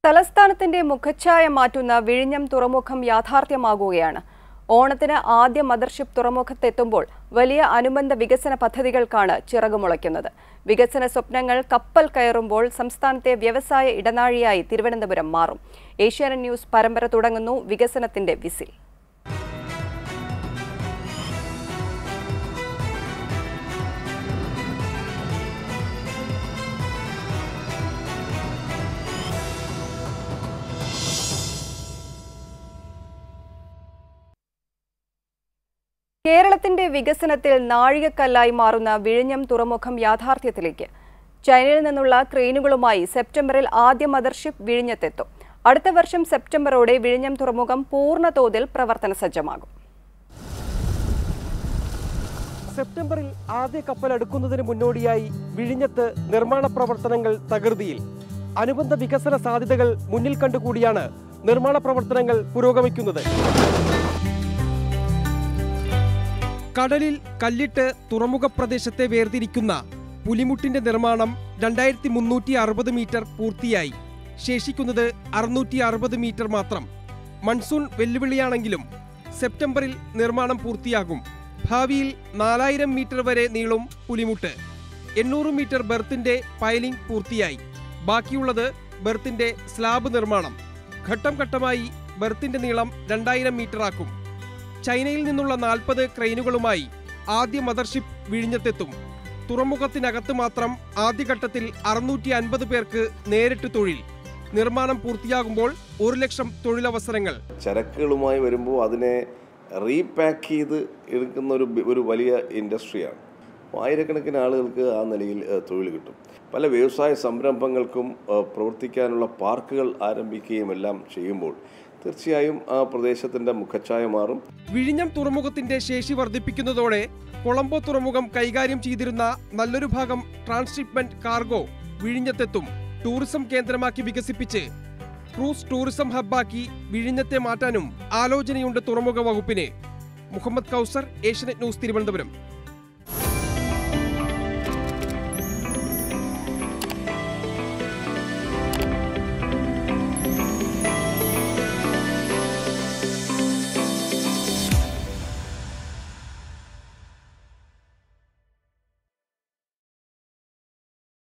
തലസ്ഥാനത്തിന്റെ മുഖച്ഛായ മാറ്റുന്ന വിഴിഞ്ഞം തുറമുഖം യാഥാർത്ഥ്യമാകുകയാണ് ഓണത്തിന് ആദ്യ മദർഷിപ്പ് തുറമുഖത്തെത്തുമ്പോൾ വലിയ അനുബന്ധ വികസന പദ്ധതികൾക്കാണ് ചിറകുമുളയ്ക്കുന്നത് വികസന സ്വപ്നങ്ങൾ കപ്പൽ കയറുമ്പോൾ സംസ്ഥാനത്തെ വ്യവസായ ഇടനാഴിയായി തിരുവനന്തപുരം മാറും ഏഷ്യാനെറ്റ് ന്യൂസ് പരമ്പര തുടങ്ങുന്നു വികസനത്തിന്റെ വിസിൽ കേരളത്തിന്റെ വികസനത്തിൽ നാഴികക്കല്ലായി മാറുന്ന വിഴിഞ്ഞം തുറമുഖം യാഥാർത്ഥ്യത്തിലേക്ക് ചൈനയിൽ നിന്നുള്ള ക്രെയിനുകളുമായി സെപ്റ്റംബറിൽ ആദ്യ മദർഷിപ്പ് വിഴിഞ്ഞത്തെത്തും അടുത്ത വർഷം സെപ്റ്റംബറോടെ വിഴിഞ്ഞം തുറമുഖം പൂർണ്ണ തോതിൽ പ്രവർത്തന സജ്ജമാകും സെപ്റ്റംബറിൽ ആദ്യ കപ്പൽ അടുക്കുന്നതിന് മുന്നോടിയായി വിഴിഞ്ഞത്ത് നിർമ്മാണ പ്രവർത്തനങ്ങൾ തകൃതിയിൽ അനുബന്ധ വികസന സാധ്യതകൾ മുന്നിൽ കണ്ടുകൂടിയാണ് നിർമ്മാണ പ്രവർത്തനങ്ങൾ പുരോഗമിക്കുന്നത് കടലിൽ കല്ലിട്ട് തുറമുഖ പ്രദേശത്തെ വേർതിരിക്കുന്ന പുലിമുട്ടിന്റെ നിർമ്മാണം രണ്ടായിരത്തി മുന്നൂറ്റി അറുപത് മീറ്റർ പൂർത്തിയായി ശേഷിക്കുന്നത് അറുന്നൂറ്റി അറുപത് മീറ്റർ മാത്രം മൺസൂൺ വെല്ലുവിളിയാണെങ്കിലും സെപ്റ്റംബറിൽ നിർമ്മാണം പൂർത്തിയാകും ഭാവിയിൽ നാലായിരം മീറ്റർ വരെ നീളും പുലിമുട്ട് എണ്ണൂറ് മീറ്റർ ബെർത്തിന്റെ പൈലിംഗ് പൂർത്തിയായി ബാക്കിയുള്ളത് ബെർത്തിന്റെ സ്ലാബ് നിർമ്മാണം ഘട്ടം ഘട്ടമായി ബെർത്തിന്റെ നീളം രണ്ടായിരം മീറ്റർ ആക്കും ചൈനയിൽ നിന്നുള്ള നാൽപ്പത് ക്രെയിനുകളുമായി ആദ്യ മദർഷിപ്പ് വിഴിഞ്ഞത്തെത്തും തുറമുഖത്തിനകത്ത് മാത്രം ആദ്യഘട്ടത്തിൽ അറുന്നൂറ്റി അൻപത് പേർക്ക് നേരിട്ട് തൊഴിൽ നിർമ്മാണം പൂർത്തിയാകുമ്പോൾ ഒരു ലക്ഷം തൊഴിലവസരങ്ങൾ ചരക്കുകളുമായി വരുമ്പോൾ അതിനെ റീപാക്ക് ചെയ്ത് എടുക്കുന്ന ഒരു ബി- ഒരു വലിയ ഇൻഡസ്ട്രിയാണ് അപ്പോൾ ആയിരക്കണക്കിന് ആളുകൾക്ക് ആ നിലയിൽ ഏഹ്, തൊഴിൽ കിട്ടും പല വ്യവസായ സംരംഭങ്ങൾക്കും ഏഹ്, പ്രവർത്തിക്കാനുള്ള പാർക്കുകൾ ആരംഭിക്കുകയും എല്ലാം ചെയ്യുമ്പോൾ തീർച്ചയായും ആ പ്രദേശത്തിൻ്റെ മുഖച്ഛായ മാറും വിഴിഞ്ഞം തുറമുഖത്തിന്റെ ശേഷി വർദ്ധിപ്പിക്കുന്നതോടെ കൊളംബോ തുറമുഖം കൈകാര്യം ചെയ്തിരുന്ന നല്ലൊരു ഭാഗം ട്രാൻസ്ഷിപ്മെന്റ് കാർഗോ വിഴിഞ്ഞത്തെത്തും ടൂറിസം കേന്ദ്രമാക്കി വികസിപ്പിച്ച് ക്രൂസ് ടൂറിസം ഹബ്ബാക്കി വിഴിഞ്ഞത്തെ മാറ്റാനും ആലോചനയുണ്ട് തുറമുഖ വകുപ്പിന് മുഹമ്മദ് കൗസർ ഏഷ്യനെറ്റ് ന്യൂസ് തിരുവനന്തപുരം